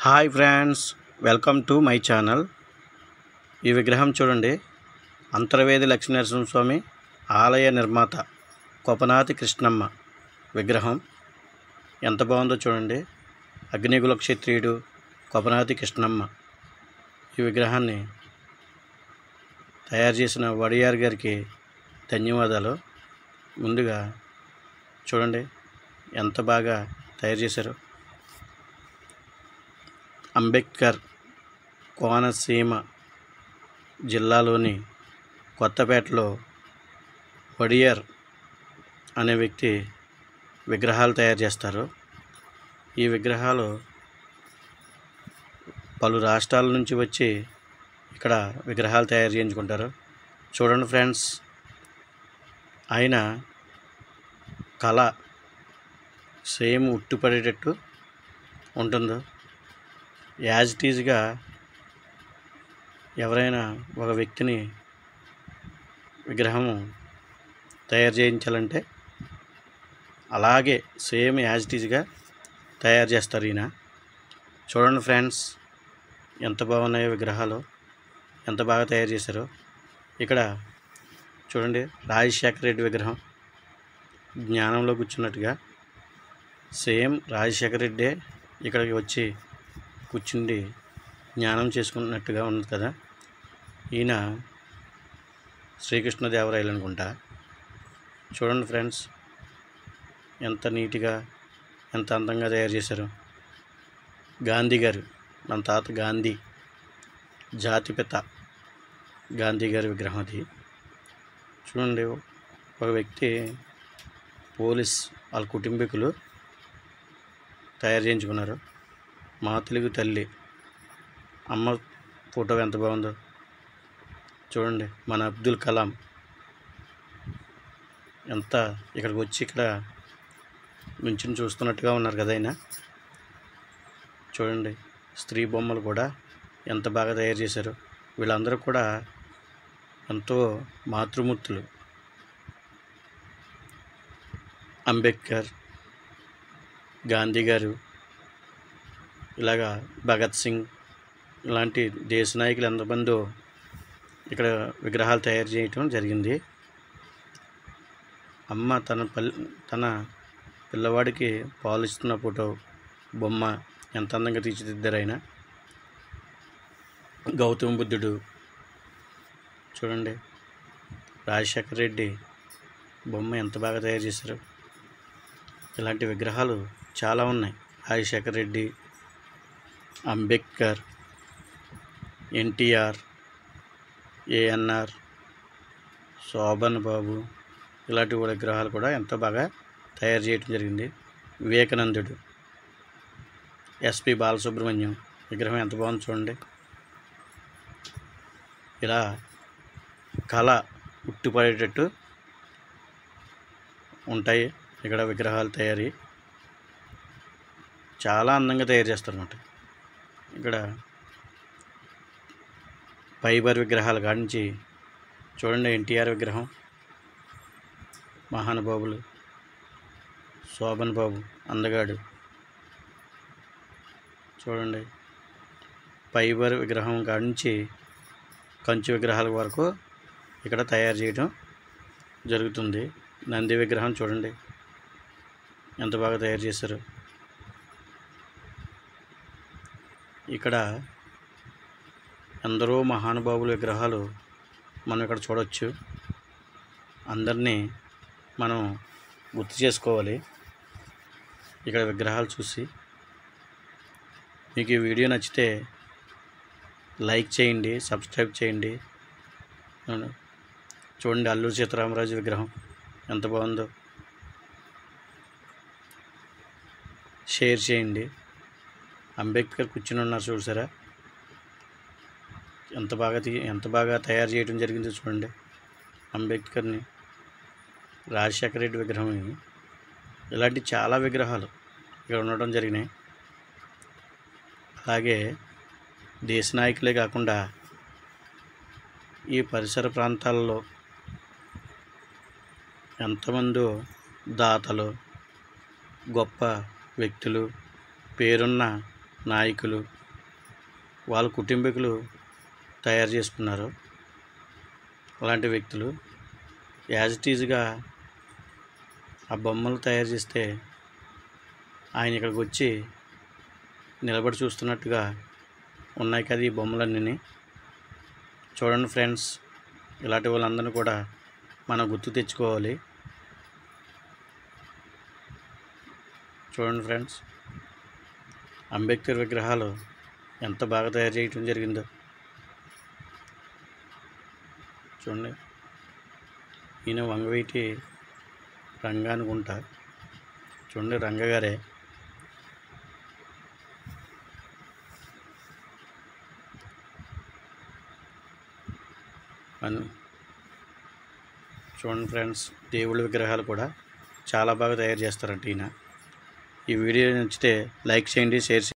Hi friends welcome to my channel ఈ విగ్రహం చూడండి అంతర్వేది లక్ష్మీనరసింహస్వామి ఆలయ నిర్మాత కొపనాతి కృష్ణమ్మ విగ్రహం ఎంత బాగుందో చూడండి అగ్నికుల క్షత్రియుడు కొపనాతి కృష్ణమ్మ ఈ విగ్రహాన్ని తయారు చేసిన వడియార్ గారికి ధన్యవాదాలు ముందుగా చూడండి ఎంత బాగా తయారు చేశారు అంబేద్కర్ కోనసీమ జిల్లాలోని కొత్తపేటలో వడియర్ అనే వ్యక్తి విగ్రహాలు తయారు చేస్తారు ఈ విగ్రహాలు పలు రాష్ట్రాల నుంచి వచ్చి ఇక్కడ విగ్రహాలు తయారు చేయించుకుంటారు చూడండి ఫ్రెండ్స్ ఆయన కళ సేమ్ ఉట్టిపడేటట్టు ఉంటుందో యాజ్ ఇట్ ఈజ్గా ఎవరైనా ఒక వ్యక్తిని విగ్రహం తయారు చేయించాలంటే అలాగే సేమ్ యాజ్ ఇట్ ఈజ్గా తయారు చేస్తారు ఈయన చూడండి ఫ్రెండ్స్ ఎంత బాగున్నాయో విగ్రహాలు ఎంత బాగా తయారు చేశారో ఇక్కడ చూడండి రాజశేఖర రెడ్డి విగ్రహం జ్ఞానంలో కూర్చున్నట్టుగా సేమ్ రాజశేఖర రెడ్డే ఇక్కడికి వచ్చి కూర్చుండి జ్ఞానం చేసుకున్నట్టుగా ఉంది కదా ఈయన శ్రీకృష్ణదేవరాయలు అనుకుంటా చూడండి ఫ్రెండ్స్ ఎంత నీట్గా ఎంత అందంగా తయారు చేశారు గాంధీ గారు మన తాత గాంధీ జాతిపిత గాంధీ గారి విగ్రహం అది చూడండి ఒక వ్యక్తి పోలీస్ వాళ్ళ కుటుంబీకులు తయారు చేయించుకున్నారు మా తెలుగు తల్లి అమ్మ ఫోటో ఎంత బాగుందో చూడండి మన అబ్దుల్ కలాం ఎంత ఇక్కడికి వచ్చి ఇక్కడ నుంచుని చూస్తున్నట్టుగా ఉన్నారు కదా ఆయన చూడండి స్త్రీ బొమ్మలు కూడా ఎంత బాగా తయారు చేశారు వీళ్ళందరూ కూడా ఎంతో మాతృమూర్తులు అంబేద్కర్ గాంధీ గారు ఇలాగా భగత్ సింగ్ ఇలాంటి దేశ నాయకులు ఎంతమందో ఇక్కడ విగ్రహాలు తయారు చేయటం జరిగింది అమ్మ తన పల్ తన పిల్లవాడికి పాలు ఇస్తున్న ఫోటో బొమ్మ ఎంత అందంగా తీర్చిదిద్దారు ఆయన గౌతమ బుద్ధుడు చూడండి రాజశేఖర రెడ్డి బొమ్మ ఎంత బాగా తయారు చేశారు ఇలాంటి విగ్రహాలు చాలా ఉన్నాయి రాజశేఖర రెడ్డి అంబేద్కర్ ఎన్టీఆర్ ఏఎన్ఆర్ శోభన్ బాబు ఇలాంటి విగ్రహాలు కూడా ఎంతో బాగా తయారు చేయడం జరిగింది వివేకానందుడు ఎస్పి బాలసుబ్రహ్మణ్యం విగ్రహం ఎంత బాగుంది చూడండి ఇలా కళ ఉట్టిపడేటట్టు ఉంటాయి ఇక్కడ విగ్రహాలు తయారీ చాలా అందంగా తయారు చేస్తారు అన్నమాట ఇక్కడ ఫైబర్ విగ్రహాల కాడించి చూడండి ఎన్టీఆర్ విగ్రహం మహానుభావులు శోభన్ బాబు అందగాడు చూడండి ఫైబర్ విగ్రహం కాడించి కంచు విగ్రహాల వరకు ఇక్కడ తయారు చేయడం జరుగుతుంది నంది విగ్రహం చూడండి ఎంత బాగా తయారు చేశారు ఇక్కడ ఎందరో మహానుభావుల విగ్రహాలు మనం ఇక్కడ చూడవచ్చు అందరినీ మనం గుర్తు చేసుకోవాలి ఇక్కడ విగ్రహాలు చూసి మీకు ఈ వీడియో నచ్చితే లైక్ చేయండి సబ్స్క్రైబ్ చేయండి అవును. చూడండి అల్లూరు సీతారామరాజు విగ్రహం ఎంత బాగుందో షేర్ చేయండి అంబేద్కర్ కూర్చుని ఉన్నారు చూసారా ఎంత బాగా తీ ఎంత బాగా తయారు చేయడం జరిగిందో చూడండి అంబేద్కర్ని రాజశేఖర రెడ్డి విగ్రహం ఇది. ఇలాంటి చాలా విగ్రహాలు ఇక్కడ ఉండడం జరిగినాయి అలాగే దేశ నాయకులే కాకుండా ఈ పరిసర ప్రాంతాల్లో ఎంతమందో దాతలు గొప్ప వ్యక్తులు పేరున్న నాయకులు వాళ్ళ కుటుంబీకులు తయారు చేసుకున్నారు అలాంటి వ్యక్తులు యాజ్ ఇట్ ఈజ్గా ఆ బొమ్మలు తయారు చేస్తే ఆయన ఇక్కడికి వచ్చి నిలబడి చూస్తున్నట్టుగా ఉన్నాయి కదా ఈ బొమ్మలన్నీ చూడండి ఫ్రెండ్స్ ఇలాంటి వాళ్ళందరినీ కూడా మనం గుర్తు తెచ్చుకోవాలి చూడండి ఫ్రెండ్స్ అంబేద్కర్ విగ్రహాలు ఎంత బాగా తయారు చేయటం జరిగిందో చూడండి ఈయన వంగవీటి రంగా అనుకుంటా చూడండి రంగ గారే అను చూడండి ఫ్రెండ్స్ దేవుళ్ళ విగ్రహాలు కూడా చాలా బాగా తయారు చేస్తారంట ఈయన ఈ వీడియో నచ్చితే లైక్ చేయండి షేర్ చేయండి